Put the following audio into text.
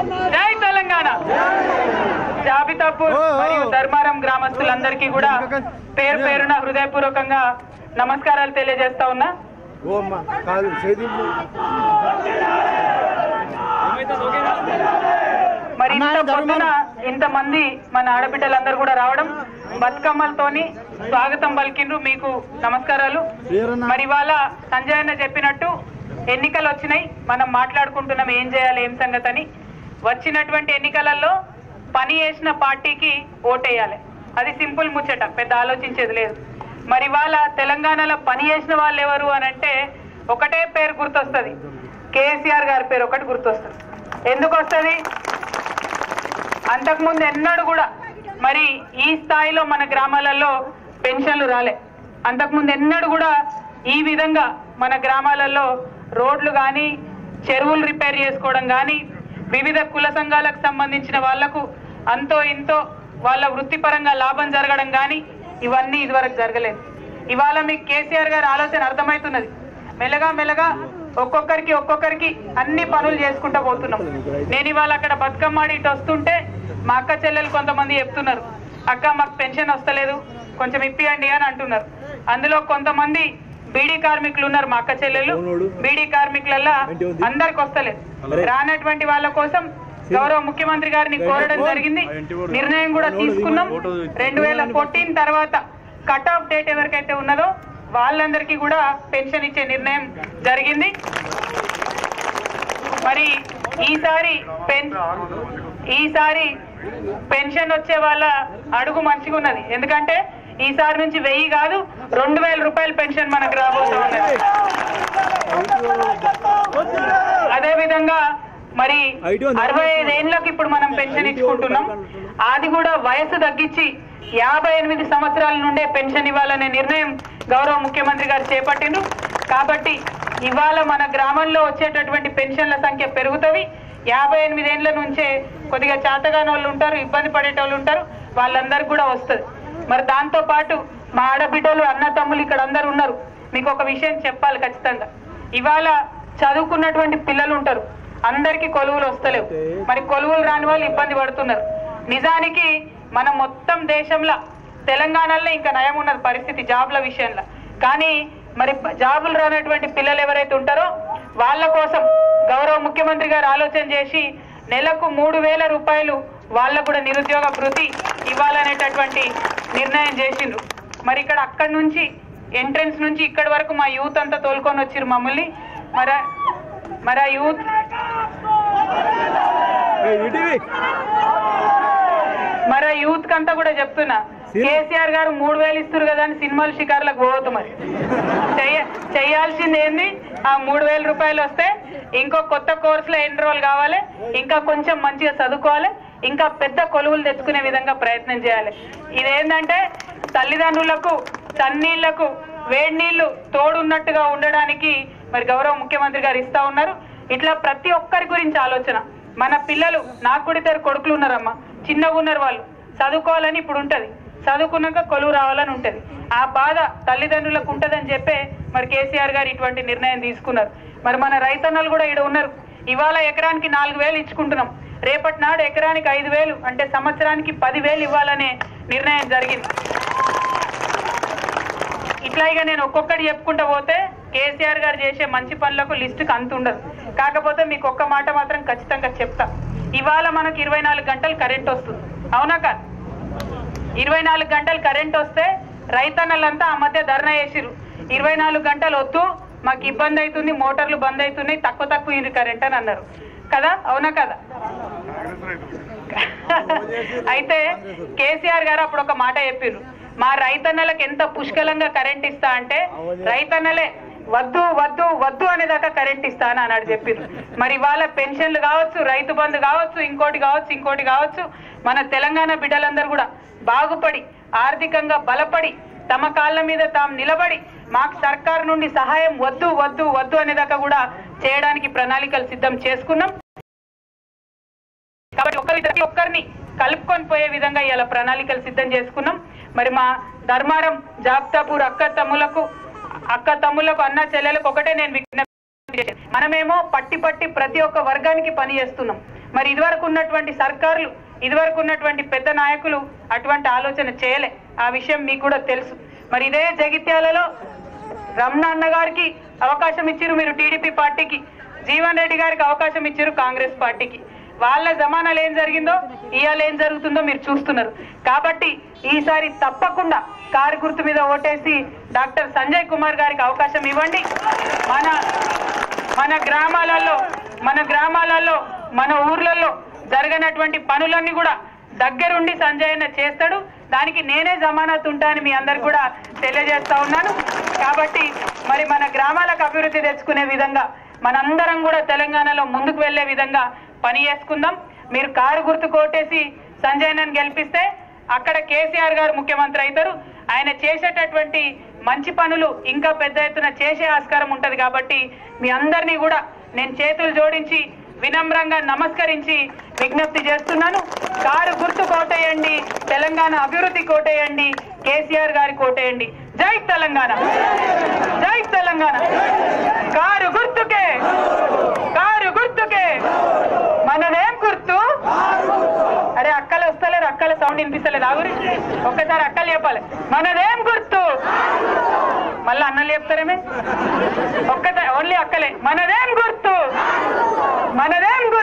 జై తెలంగాణ జాబితాపూర్ మరియు ధర్మారం గ్రామస్తులందరికీ కూడా పేరు పేరున హృదయపూర్వకంగా నమస్కారాలు తెలియజేస్తా ఉన్నా ఓ అమ్మ కాదు చేతింపు మరి ఇంత పొద్దున ఇంతమంది మన ఆడబిడ్డలందరూ కూడా రావడం బతుకమ్మలతోని స్వాగతం పలికిండ్రు మీకు నమస్కారాలు మరి ఇవాళ సంజయ్ అన్న చెప్పినట్టు ఎన్నికలు వచ్చినాయి మనం మాట్లాడుకుంటున్నాం ఏం చేయాలి ఏం సంగతి అని వచ్చినటువంటి ఎన్నికలలో పని చేసిన పార్టీకి ఓటేయాలి అది సింపుల్ ముచ్చట పెద్ద ఆలోచించేది లేదు మరి ఇవాళ తెలంగాణలో పని చేసిన వాళ్ళు ఎవరు అని అంటే ఒకటే పేరు గుర్తొస్తుంది కేసీఆర్ గారి పేరు ఒకటి గుర్తొస్తుంది ఎందుకు వస్తుంది అంతకుముందు ఎన్నడూ కూడా మరి ఈ స్థాయిలో మన గ్రామాలలో పెన్షన్లు రాలే అంతకుముందు ఎన్నడూ కూడా ఈ విధంగా మన గ్రామాలలో రోడ్లు కానీ చెరువులు రిపేర్ చేసుకోవడం కానీ వివిధ కుల సంఘాలకు సంబంధించిన వాళ్లకు అంతో ఇంతో వాళ్ళ వృత్తిపరంగా లాభం జరగడం కానీ ఇవన్నీ ఇదివరకు జరగలేదు ఇవాళ మీకు కేసీఆర్ గారి ఆలోచన అర్థమవుతున్నది మెల్లగా మెల్లగా ఒక్కొక్కరికి ఒక్కొక్కరికి అన్ని పనులు చేసుకుంటూ పోతున్నాం నేను ఇవాళ అక్కడ బతుకమ్మ ఆడి ఇటు వస్తుంటే మా అక్క చెల్లెలు కొంతమంది చెప్తున్నారు అక్క మాకు పెన్షన్ వస్తలేదు కొంచెం ఇప్పియండి అని అంటున్నారు అందులో కొంతమంది బీడీ కార్మికులు ఉన్నారు మా అక్క చెల్లెలు బీడీ కార్మికులల్లా అందరికి వస్తలేదు రానటువంటి వాళ్ళ కోసం గౌరవ ముఖ్యమంత్రి గారిని కోరడం జరిగింది నిర్ణయం కూడా తీసుకున్నాం రెండు వేల ఫోర్టీన్ తర్వాత కట్ ఆఫ్ డేట్ ఎవరికైతే ఉన్నదో వాళ్ళందరికీ కూడా పెన్షన్ ఇచ్చే నిర్ణయం జరిగింది మరి ఈసారి పెన్ ఈసారి పెన్షన్ వచ్చే వాళ్ళ అడుగు మంచిగా ఉన్నది ఎందుకంటే ఈసారి నుంచి వెయ్యి కాదు రెండు వేల రూపాయల పెన్షన్ మనకు రాబోతా ఉన్నది అదే విధంగా మరి అరవై ఐదేళ్లకు ఇప్పుడు మనం పెన్షన్ ఇచ్చుకుంటున్నాం అది కూడా వయసు తగ్గించి యాభై ఎనిమిది సంవత్సరాల నుండే పెన్షన్ ఇవ్వాలనే నిర్ణయం గౌరవ ముఖ్యమంత్రి గారు చేపట్టిండ్రు కాబట్టి ఇవాళ మన గ్రామంలో వచ్చేటటువంటి పెన్షన్ల సంఖ్య పెరుగుతుంది యాభై ఎనిమిదేళ్ల నుంచే కొద్దిగా చేతగాని వాళ్ళు ఉంటారు ఇబ్బంది పడేటోళ్ళు ఉంటారు వాళ్ళందరికీ కూడా వస్తుంది మరి దాంతో పాటు మా ఆడబిడ్డలు అన్న తమ్ములు ఇక్కడ అందరు ఉన్నారు మీకు ఒక విషయం చెప్పాలి ఖచ్చితంగా ఇవాళ చదువుకున్నటువంటి పిల్లలు ఉంటారు అందరికీ కొలువులు వస్తలేవు మరి కొలువులు రాని వాళ్ళు ఇబ్బంది పడుతున్నారు నిజానికి మనం మొత్తం దేశంలో తెలంగాణలో ఇంకా నయం ఉన్నది పరిస్థితి జాబ్ల విషయంలో కానీ మరి జాబులు రానటువంటి పిల్లలు ఎవరైతే ఉంటారో వాళ్ళ కోసం గౌరవ ముఖ్యమంత్రి గారు ఆలోచన చేసి నెలకు మూడు వేల రూపాయలు వాళ్ళకు కూడా నిరుద్యోగ భృతి ఇవ్వాలనేటటువంటి నిర్ణయం చేసిండ్రు మరి ఇక్కడ అక్కడి నుంచి ఎంట్రన్స్ నుంచి ఇక్కడి వరకు మా యూత్ అంతా తోలుకొని వచ్చిర్రు మమ్మల్ని మరి మరి ఆ యూత్ ఇటీవీ మరి ఆ యూత్ కంతా కూడా చెప్తున్నా కేసీఆర్ గారు మూడు వేలు ఇస్తారు కదా అని సినిమాలు షికారులకు పోవద్దు మరి చెయ్య చేయాల్సింది ఏంది ఆ మూడు వేల రూపాయలు వస్తే ఇంకో కొత్త కోర్సులో ఎన్రోల్ కావాలి ఇంకా కొంచెం మంచిగా చదువుకోవాలి ఇంకా పెద్ద కొలువులు తెచ్చుకునే విధంగా ప్రయత్నం చేయాలి ఇదేంటంటే తల్లిదండ్రులకు చన్నీళ్లకు వేడి నీళ్లు తోడున్నట్టుగా ఉండడానికి మరి గౌరవ ముఖ్యమంత్రి గారు ఇస్తా ఉన్నారు ఇట్లా ప్రతి ఒక్కరి గురించి ఆలోచన మన పిల్లలు నాకు కూడా ఇద్దరు కొడుకులు ఉన్నారమ్మా చిన్నగా ఉన్నారు వాళ్ళు చదువుకోవాలని ఇప్పుడు ఉంటది చదువుకున్నాక కొలువు రావాలని ఉంటది ఆ బాధ తల్లిదండ్రులకు ఉంటదని చెప్పే మరి కేసీఆర్ గారు ఇటువంటి నిర్ణయం తీసుకున్నారు మరి మన రైతన్నలు కూడా ఇక్కడ ఉన్నారు ఇవాళ ఎకరానికి నాలుగు వేలు ఇచ్చుకుంటున్నాం రేపటి నాడు ఎకరానికి ఐదు వేలు అంటే సంవత్సరానికి పదివేలు ఇవ్వాలనే నిర్ణయం జరిగింది ఇట్లా ఇక నేను ఒక్కొక్కటి చెప్పుకుంటూ పోతే కేసీఆర్ గారు చేసే మంచి పనులకు లిస్టుకి అంత ఉండదు కాకపోతే మీకు ఒక్క మాట మాత్రం ఖచ్చితంగా చెప్తా ఇవాళ మనకు ఇరవై నాలుగు గంటలు కరెంట్ వస్తుంది అవునా కాదు ఇరవై నాలుగు గంటలు కరెంట్ వస్తే రైతన్నలంతా ఆ మధ్య ధర్నా చేసిర్రు ఇరవై నాలుగు గంటలు వద్దు మాకు ఇబ్బంది అవుతుంది మోటార్లు బంద్ అవుతున్నాయి తక్కువ తక్కువ ఇది కరెంట్ అని అన్నారు కదా అవునా కదా అయితే కేసీఆర్ గారు అప్పుడు ఒక మాట చెప్పిర్రు మా రైతన్నలకు ఎంత పుష్కలంగా కరెంట్ ఇస్తా అంటే రైతన్నలే వద్దు వద్దు వద్దు అనేదాకా కరెంట్ ఇస్తా అని అన్నాడు చెప్పిర్రు మరి ఇవాళ పెన్షన్లు కావచ్చు రైతు బంధు కావచ్చు ఇంకోటి కావచ్చు ఇంకోటి కావచ్చు మన తెలంగాణ బిడ్డలందరూ కూడా బాగుపడి ఆర్థికంగా బలపడి తమ కాళ్ళ మీద తాము నిలబడి మాకు సర్కారు నుండి సహాయం వద్దు వద్దు వద్దు అనేదాకా కూడా చేయడానికి ప్రణాళికలు సిద్ధం చేసుకున్నాం కాబట్టి ఒకరి ప్రతి ఒక్కరిని కలుపుకొని పోయే విధంగా ఇలా ప్రణాళికలు సిద్ధం చేసుకున్నాం మరి మా ధర్మారం జాబ్తాపూర్ అక్క తమ్ములకు అక్క తమ్ములకు అన్న చెల్లెలకు ఒకటే నేను విజ్ఞప్తి చేశాను. మనమేమో పట్టి పట్టి ప్రతి ఒక్క వర్గానికి పని చేస్తున్నాం మరి ఇదివరకు ఉన్నటువంటి సర్కారులు ఇదివరకు ఉన్నటువంటి పెద్ద నాయకులు అటువంటి ఆలోచన చేయలే ఆ విషయం మీకు కూడా తెలుసు మరి ఇదే జగిత్యాలలో రమణ అన్న గారికి అవకాశం ఇచ్చారు మీరు టీడీపీ పార్టీకి జీవన్ రెడ్డి గారికి అవకాశం ఇచ్చారు కాంగ్రెస్ పార్టీకి వాళ్ళ జమానాలు ఏం జరిగిందో ఇవాళ ఏం జరుగుతుందో మీరు చూస్తున్నారు కాబట్టి ఈసారి తప్పకుండా కారు గుర్తు మీద ఓటేసి డాక్టర్ సంజయ్ కుమార్ గారికి అవకాశం ఇవ్వండి మన మన గ్రామాలలో మన గ్రామాలలో మన ఊర్లలో జరగనటువంటి పనులన్నీ కూడా దగ్గరుండి సంజయ్ అన్న చేస్తాడు దానికి నేనే జమానత్ ఉంటా అని మీ అందరు కూడా తెలియజేస్తా ఉన్నాను కాబట్టి మరి మన గ్రామాలకు అభివృద్ధి తెచ్చుకునే విధంగా మనందరం కూడా తెలంగాణలో ముందుకు వెళ్లే విధంగా పని చేసుకుందాం మీరు కారు గుర్తు కోటేసి సంజయ్ అన్నని గెలిపిస్తే అక్కడ కేసీఆర్ గారు ముఖ్యమంత్రి అవుతారు ఆయన చేసేటటువంటి మంచి పనులు ఇంకా పెద్ద ఎత్తున చేసే ఆస్కారం ఉంటది కాబట్టి మీ అందరినీ కూడా నేను చేతులు జోడించి వినమ్రంగా నమస్కరించి విజ్ఞప్తి చేస్తున్నాను కారు గుర్తు కోటేయండి తెలంగాణ అభివృద్ధి కోటేయండి కేసీఆర్ గారి కోటేయండి జై తెలంగాణ జై తెలంగాణ కారు గుర్తుకే కారు గుర్తుకే మనదేం గుర్తు అరే అక్కలు వస్తలేరు అక్కల సౌండ్ వినిపిస్తలేదు ఆ గురించి ఒక్కసారి అక్కలు చెప్పాలి మనదేం గుర్తు మళ్ళీ అన్నలు చెప్తారేమే ఒక్కసారి ఓన్లీ అక్కలే మనదేం గుర్తు మనదేం గుర్తు